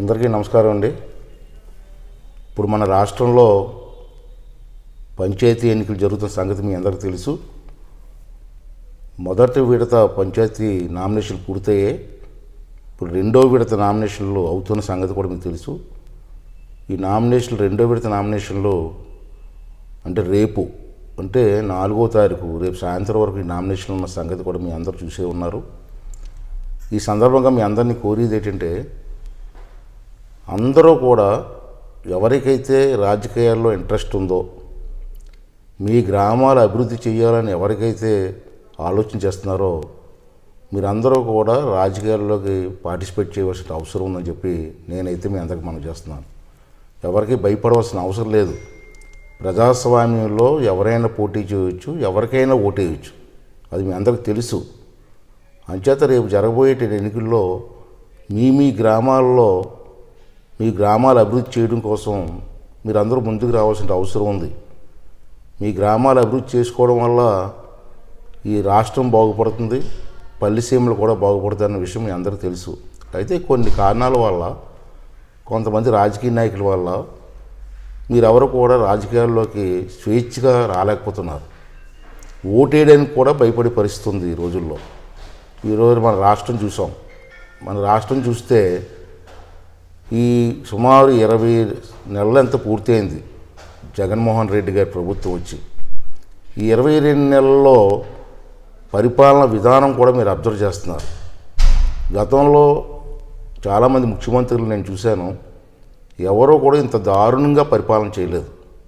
అందరికీ నమస్కారం అండి ఇప్పుడు మన రాష్ట్రంలో పంచాయతీ ఎన్నికలు జరుగుతున్న సంగతి మీ అందరికీ తెలుసు మొదటి విడత పంచాయతీ నామినేషన్లు పూర్తయ్యాయి ఇప్పుడు రెండో విడత నామినేషన్లు అవుతున్న సంగతి కూడా మీకు తెలుసు ఈ నామినేషన్లు రెండో విడత నామినేషన్లు అంటే రేపు అంటే నాలుగో తారీఖు రేపు సాయంత్రం వరకు ఈ నామినేషన్లు ఉన్న సంగతి కూడా మీ అందరూ చూసే ఉన్నారు ఈ సందర్భంగా మీ అందరినీ కోరేది ఏంటంటే అందరూ కూడా ఎవరికైతే రాజకీయాల్లో ఇంట్రెస్ట్ ఉందో మీ గ్రామాల అభివృద్ధి చేయాలని ఎవరికైతే ఆలోచన చేస్తున్నారో మీరందరూ కూడా రాజకీయాల్లోకి పార్టిసిపేట్ చేయవలసిన అవసరం ఉందని చెప్పి నేనైతే మీ అందరికి మనం చేస్తున్నాను ఎవరికి భయపడవలసిన అవసరం లేదు ప్రజాస్వామ్యంలో ఎవరైనా పోటీ చేయవచ్చు ఎవరికైనా ఓటేయచ్చు అది మీ అందరికి తెలుసు అంచేత రేపు జరగబోయే ఎన్నికల్లో మీ మీ గ్రామాల్లో మీ గ్రామాలు అభివృద్ధి చేయడం కోసం మీరందరూ ముందుకు రావాల్సిన అవసరం ఉంది మీ గ్రామాలు అభివృద్ధి చేసుకోవడం వల్ల ఈ రాష్ట్రం బాగుపడుతుంది పల్లిసీమలు కూడా బాగుపడతాయన్న విషయం మీ అందరికీ తెలుసు అయితే కొన్ని కారణాల వల్ల కొంతమంది రాజకీయ నాయకుల వల్ల మీరెవరు కూడా రాజకీయాల్లోకి స్వేచ్ఛగా రాలేకపోతున్నారు ఓటేయడానికి కూడా భయపడే పరిస్థితి ఉంది ఈ రోజుల్లో ఈరోజు మన రాష్ట్రం చూసాం మన రాష్ట్రం చూస్తే ఈ సుమారు ఇరవై నెలలంతా పూర్తయింది జగన్మోహన్ రెడ్డి గారి ప్రభుత్వం వచ్చి ఈ ఇరవై రెండు నెలల్లో పరిపాలన విధానం కూడా మీరు అబ్జర్వ్ చేస్తున్నారు గతంలో చాలామంది ముఖ్యమంత్రులు నేను చూశాను ఎవరో కూడా ఇంత దారుణంగా పరిపాలన చేయలేదు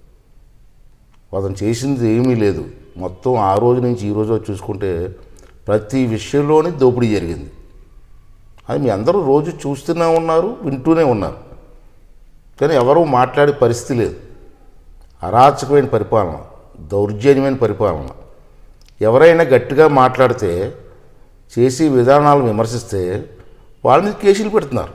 అతను చేసింది ఏమీ లేదు మొత్తం ఆ రోజు నుంచి ఈ రోజు వరకు చూసుకుంటే ప్రతి విషయంలోనే దోపిడీ జరిగింది అది మీ అందరూ రోజు చూస్తూనే ఉన్నారు వింటూనే ఉన్నారు కానీ ఎవరూ మాట్లాడే పరిస్థితి లేదు అరాచకమైన పరిపాలన దౌర్జన్యమైన పరిపాలన ఎవరైనా గట్టిగా మాట్లాడితే చేసి విధానాలను విమర్శిస్తే వాళ్ళ మీద కేసులు పెడుతున్నారు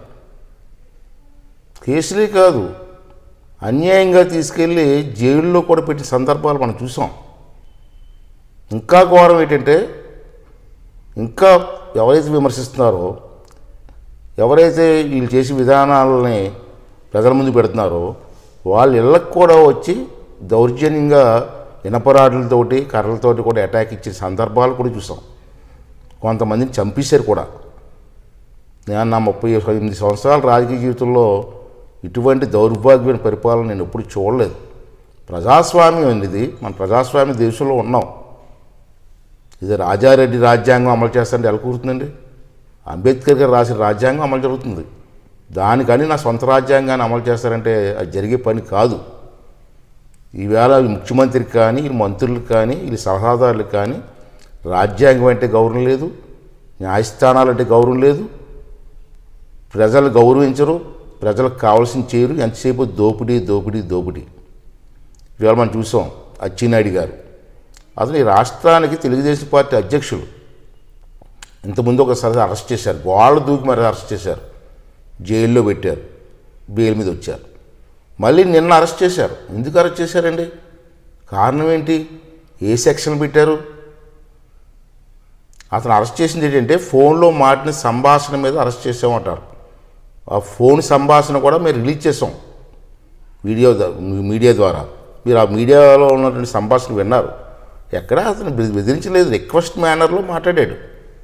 కేసులే కాదు అన్యాయంగా తీసుకెళ్ళి జైల్లో కూడా పెట్టిన సందర్భాలు మనం చూసాం ఇంకా ఘోరం ఏంటంటే ఇంకా ఎవరైతే విమర్శిస్తున్నారో ఎవరైతే వీళ్ళు చేసే విధానాలని ప్రజల ముందు పెడుతున్నారో వాళ్ళ ఇళ్ళకు కూడా వచ్చి దౌర్జన్యంగా ఇనపరాడులతోటి కర్రలతోటి కూడా అటాక్ ఇచ్చిన సందర్భాలు కూడా చూసాం కొంతమందిని చంపేశారు కూడా నేను నా ముప్పై ఎనిమిది సంవత్సరాల రాజకీయ జీవితంలో ఇటువంటి దౌర్భాగ్యమైన పరిపాలన నేను ఎప్పుడు చూడలేదు ప్రజాస్వామ్యం అండి ఇది మన ప్రజాస్వామ్య దేశంలో ఉన్నాం ఇది రాజారెడ్డి రాజ్యాంగం అమలు చేస్తారంటే ఎలా కూరుతుందండి అంబేద్కర్ గారు రాసిన రాజ్యాంగం అమలు జరుగుతుంది దానికని నా సొంత రాజ్యాంగాన్ని అమలు చేస్తారంటే అది జరిగే పని కాదు ఈవేళ ఈ ముఖ్యమంత్రికి కానీ ఈ మంత్రులకు కానీ ఈ సలహాదారులకు కానీ రాజ్యాంగం అంటే గౌరవం లేదు న్యాయస్థానాలు అంటే గౌరవం లేదు ప్రజలు గౌరవించరు ప్రజలకు కావాల్సిన చేయరు ఎంతసేపు దోపిడీ దోపిడీ దోపిడీ ఇవాళ మనం చూసాం అచ్చెన్నాయుడు గారు అతను ఈ రాష్ట్రానికి తెలుగుదేశం పార్టీ అధ్యక్షులు ఇంతకుముందు ఒకసారి అరెస్ట్ చేశారు గోళ్ళ దూకి మరి అరెస్ట్ చేశారు జైల్లో పెట్టారు బెయిల్ మీద వచ్చారు మళ్ళీ నిన్న అరెస్ట్ చేశారు ఎందుకు అరెస్ట్ చేశారండి కారణం ఏంటి ఏ సెక్షన్ పెట్టారు అతను అరెస్ట్ చేసింది ఏంటంటే ఫోన్లో మాటిన సంభాషణ మీద అరెస్ట్ చేసామంటారు ఆ ఫోన్ సంభాషణ కూడా మేము రిలీజ్ చేసాం వీడియో ద- మీడియా ద్వారా మీరు ఆ మీడియాలో ఉన్నటువంటి సంభాషణ విన్నారు ఎక్కడ అతను బె- బెదిరించలేదు రిక్వెస్ట్ మేనర్లో మాట్లాడాడు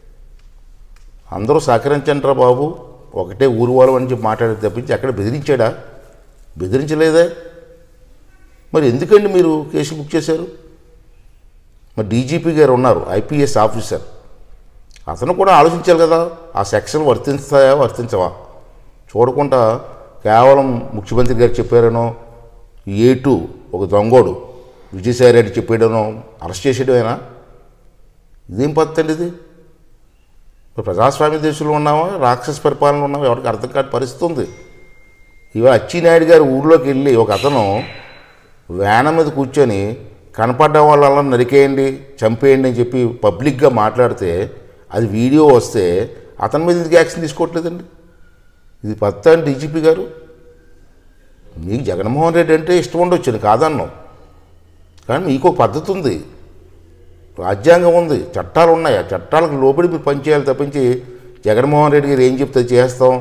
అందరూ సహకరించండి బాబు ఒకటే ఊరు వాళ్ళం అని చెప్పి మాట్లాడేది తప్పించి ఎక్కడ బెదిరించాడా బెదిరించలేదే మరి ఎందుకండి మీరు కేసు బుక్ చేశారు మరి డీజీపీ గారు ఉన్నారు ఐపీఎస్ ఆఫీసర్ అతను కూడా ఆలోచించాలి కదా ఆ సెక్షన్ వర్తిస్తాయా వర్తించవా చూడకుండా కేవలం ముఖ్యమంత్రి గారు చెప్పారనో ఏ టూ ఒక దొంగోడు విజయసాయి రెడ్డి చెప్పాడనో అరెస్ట్ చేసేయడమేనా ఇదేం పద్ధతి అండి ఇది ఇప్పుడు ప్రజాస్వామ్య దేశంలో ఉన్నామా రాక్షస పరిపాలన ఉన్నామా ఎవరికి అర్థం కాని పరిస్థితి ఉంది ఇవాళ అచ్చినాయుడు గారి ఊర్లోకి వెళ్ళి ఒక అతను వ్యాన మీద కూర్చొని కనపడ్డ వాళ్ళ నరికేయండి చంపేయండి అని చెప్పి పబ్లిక్గా మాట్లాడితే అది వీడియో వస్తే అతని మీద ఎందుకు యాక్షన్ తీసుకోవట్లేదండి ఇది పత్తా డీజీపీ గారు మీకు జగన్మోహన్ రెడ్డి అంటే ఇష్టం ఉండొచ్చు కాదన్నాం కానీ మీకు ఒక పద్ధతి ఉంది రాజ్యాంగం ఉంది చట్టాలు ఉన్నాయి ఆ చట్టాలకు లోబడి మీరు పనిచేయాలి తప్పించి జగన్మోహన్ రెడ్డి గారు ఏం చెప్తే చేస్తాం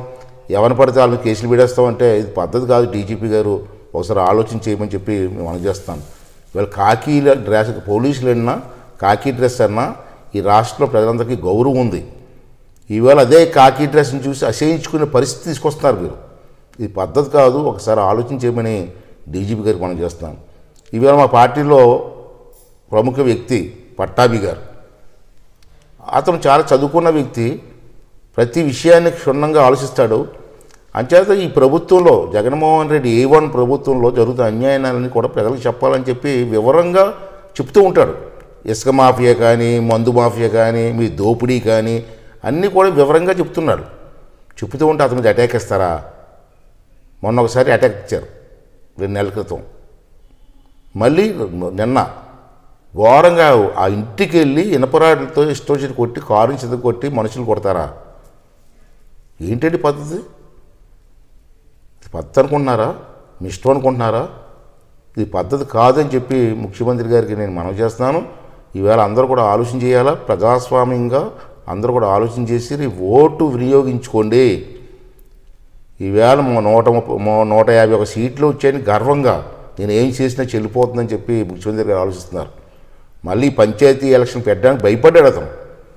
ఎవరిని పడితే వాళ్ళని కేసులు పెడేస్తామంటే ఇది పద్ధతి కాదు డీజీపీ గారు ఒకసారి ఆలోచన చేయమని చెప్పి మేము అనుచేస్తాను వీళ్ళు కాకీ డ్రెస్ పోలీసులు అన్నా కాకీ డ్రెస్ అన్నా ఈ రాష్ట్రంలో ప్రజలందరికీ గౌరవం ఉంది ఈవేళ అదే కాకి డ్రెస్ని చూసి అసహించుకునే పరిస్థితి తీసుకొస్తున్నారు మీరు ఇది పద్ధతి కాదు ఒకసారి ఆలోచన చేయమని డీజీపీ గారికి మనం చేస్తాం ఈవేళ మా పార్టీలో ప్రముఖ వ్యక్తి పట్టాభి గారు అతను చాలా చదువుకున్న వ్యక్తి ప్రతి విషయాన్ని క్షుణ్ణంగా ఆలోచిస్తాడు అంచేత ఈ ప్రభుత్వంలో జగన్మోహన్ రెడ్డి ఏ వన్ ప్రభుత్వంలో జరుగుతున్న అన్యాయాలని కూడా ప్రజలకు చెప్పాలని చెప్పి వివరంగా చెప్తూ ఉంటాడు ఇసుక మాఫియా కానీ మందు మాఫియా కానీ మీ దోపిడీ కానీ అన్నీ కూడా వివరంగా చెప్తున్నాడు చెప్తూ ఉంటే అతని మీద అటాక్ ఇస్తారా మొన్న ఒకసారి అటాక్ ఇచ్చారు రెండు నెలల క్రితం మళ్ళీ నిన్న ఘోరంగా ఆ ఇంటికి వెళ్ళి ఇనపరాడులతో ఇష్టం వచ్చిన కొట్టి కారు చెద కొట్టి మనుషులు కొడతారా ఏంటండి పద్ధతి ఇది పద్ధతి అనుకుంటున్నారా మీ ఇష్టం అనుకుంటున్నారా ఇది పద్ధతి కాదని చెప్పి ముఖ్యమంత్రి గారికి నేను మనవి చేస్తున్నాను ఈవేళ అందరూ కూడా ఆలోచన చేయాలా ప్రజాస్వామ్యంగా అందరూ కూడా ఆలోచన చేసి రేపు ఓటు వినియోగించుకోండి ఈవేళ మా నూట ముప్పై మా నూట యాభై ఒక సీట్లు వచ్చాయని గర్వంగా నేను ఏం చేసినా చెల్లిపోతుందని చెప్పి ముఖ్యమంత్రి గారు ఆలోచిస్తున్నారు మళ్ళీ పంచాయతీ ఎలక్షన్ పెట్టడానికి భయపడ్డాడు అతను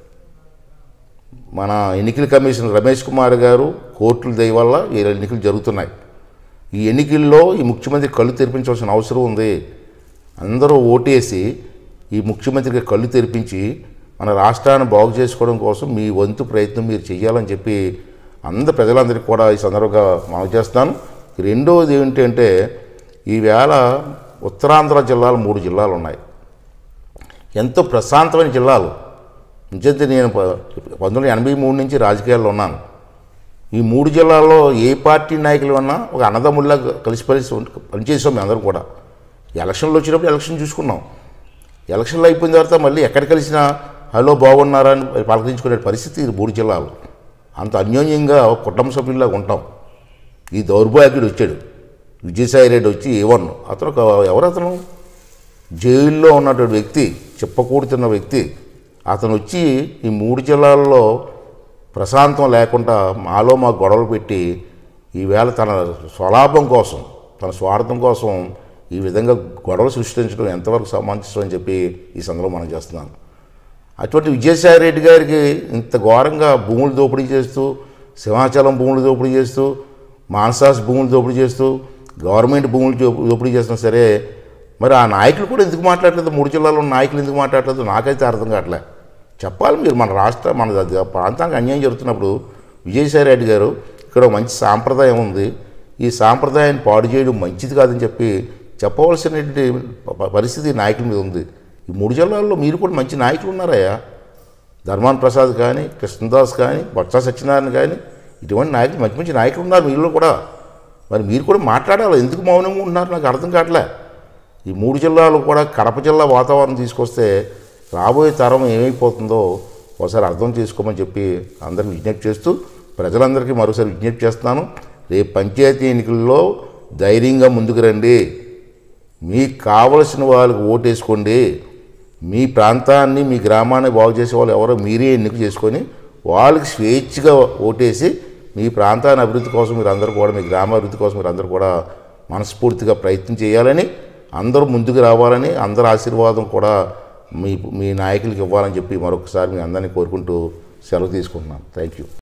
మన ఎన్నికల కమిషన్ రమేష్ కుమార్ గారు కోర్టుల దయ వల్ల ఈ ఎన్నికలు జరుగుతున్నాయి ఈ ఎన్నికల్లో ఈ ముఖ్యమంత్రి కళ్ళు తెరిపించవలసిన అవసరం ఉంది అందరూ ఓటేసి ఈ ముఖ్యమంత్రికి కళ్ళు తెరిపించి మన రాష్ట్రాన్ని బాగు చేసుకోవడం కోసం మీ వంతు ప్రయత్నం మీరు చేయాలని చెప్పి అందరు ప్రజలందరికీ కూడా ఈ సందర్భంగా మనవి చేస్తాను రెండవది ఏంటంటే ఈవేళ ఉత్తరాంధ్ర జిల్లాలు మూడు జిల్లాలు ఉన్నాయి ఎంతో ప్రశాంతమైన జిల్లాలు నిజంగా నేను ప- పంతొమ్మిది వందల ఎనభై మూడు నుంచి రాజకీయాల్లో ఉన్నాను ఈ మూడు జిల్లాల్లో ఏ పార్టీ నాయకులు ఉన్నా ఒక అన్నదమ్ముల్లా కలిసి కలిసి ఉంట- పనిచేసాం మేము అందరం కూడా ఎలక్షన్లు వచ్చినప్పుడు ఎలక్షన్ చూసుకున్నాం ఎలక్షన్లు అయిపోయిన తర్వాత మళ్ళీ ఎక్కడ కలిసినా హలో బాగున్నారా అని పలకరించుకునే పరిస్థితి ఈ మూడు జిల్లాలు అంత అన్యోన్యంగా ఒక కుటుంబ సభ్యుల్లాగా ఉంటాం ఈ దౌర్భాగ్యుడు వచ్చాడు విజయసాయి రెడ్డి వచ్చి ఏవన్ అతను ఒక ఎవరు అతను జైల్లో ఉన్నటువంటి వ్యక్తి చెప్పకూడుతున్న వ్యక్తి అతను వచ్చి ఈ మూడు జిల్లాల్లో ప్రశాంతం లేకుండా మాలో మా గొడవలు పెట్టి ఈవేళ తన స్వలాభం కోసం తన స్వార్థం కోసం ఈ విధంగా గొడవలు సృష్టించడం ఎంతవరకు సమంజసం అని చెప్పి ఈ సందర్భంలో మనం చేస్తున్నాను అటువంటి విజయసాయి రెడ్డి గారికి ఇంత ఘోరంగా భూములు దోపిడీ చేస్తూ సింహాచలం భూములు దోపిడీ చేస్తూ మాన్సాస్ భూములు దోపిడీ చేస్తూ గవర్నమెంట్ భూములు దో- దోపిడీ చేస్తున్నా సరే మరి ఆ నాయకులు కూడా ఎందుకు మాట్లాడలేదు మూడు జిల్లాలో ఉన్న నాయకులు ఎందుకు మాట్లాడలేదు నాకైతే అర్థం కావట్లే చెప్పాలి మీరు మన రాష్ట్ర మన ద- ప్రాంతానికి అన్యాయం జరుగుతున్నప్పుడు విజయసాయి రెడ్డి గారు ఇక్కడ ఒక మంచి సాంప్రదాయం ఉంది ఈ సాంప్రదాయాన్ని పాడు చేయడం మంచిది కాదని చెప్పి చెప్పవలసినటువంటి ప- పరిస్థితి నాయకుల మీద ఉంది ఈ మూడు జిల్లాల్లో మీరు కూడా మంచి నాయకులు ఉన్నారయ్యా ధర్మాన్ ప్రసాద్ కానీ కృష్ణదాస్ కానీ బొత్స సత్యనారాయణ కానీ ఇటువంటి నాయకులు మంచి మంచి నాయకులు ఉన్నారు మీలో కూడా మరి మీరు కూడా మాట్లాడాలి ఎందుకు మౌనంగా ఉంటున్నారు నాకు అర్థం కావట్లే ఈ మూడు జిల్లాలు కూడా కడప జిల్లా వాతావరణం తీసుకొస్తే రాబోయే తరం ఏమైపోతుందో ఒకసారి అర్థం చేసుకోమని చెప్పి అందరికి విజ్ఞప్తి చేస్తూ ప్రజలందరికీ మరోసారి విజ్ఞప్తి చేస్తున్నాను రేపు పంచాయతీ ఎన్నికల్లో ధైర్యంగా ముందుకు రండి మీకు కావలసిన వాళ్ళకి ఓటేసుకోండి మీ ప్రాంతాన్ని మీ గ్రామాన్ని బాగు చేసే వాళ్ళు ఎవరో మీరే ఎన్నిక చేసుకొని వాళ్ళకి స్వేచ్ఛగా ఓటేసి మీ ప్రాంతాన్ని అభివృద్ధి కోసం మీరు అందరూ కూడా మీ గ్రామ అభివృద్ధి కోసం మీరు అందరూ కూడా మనస్ఫూర్తిగా ప్రయత్నం చేయాలని అందరూ ముందుకు రావాలని అందరి ఆశీర్వాదం కూడా మీ మీ నాయకులకి ఇవ్వాలని చెప్పి మరొకసారి మీ అందరినీ కోరుకుంటూ సెలవు తీసుకుంటున్నాను థ్యాంక్ యూ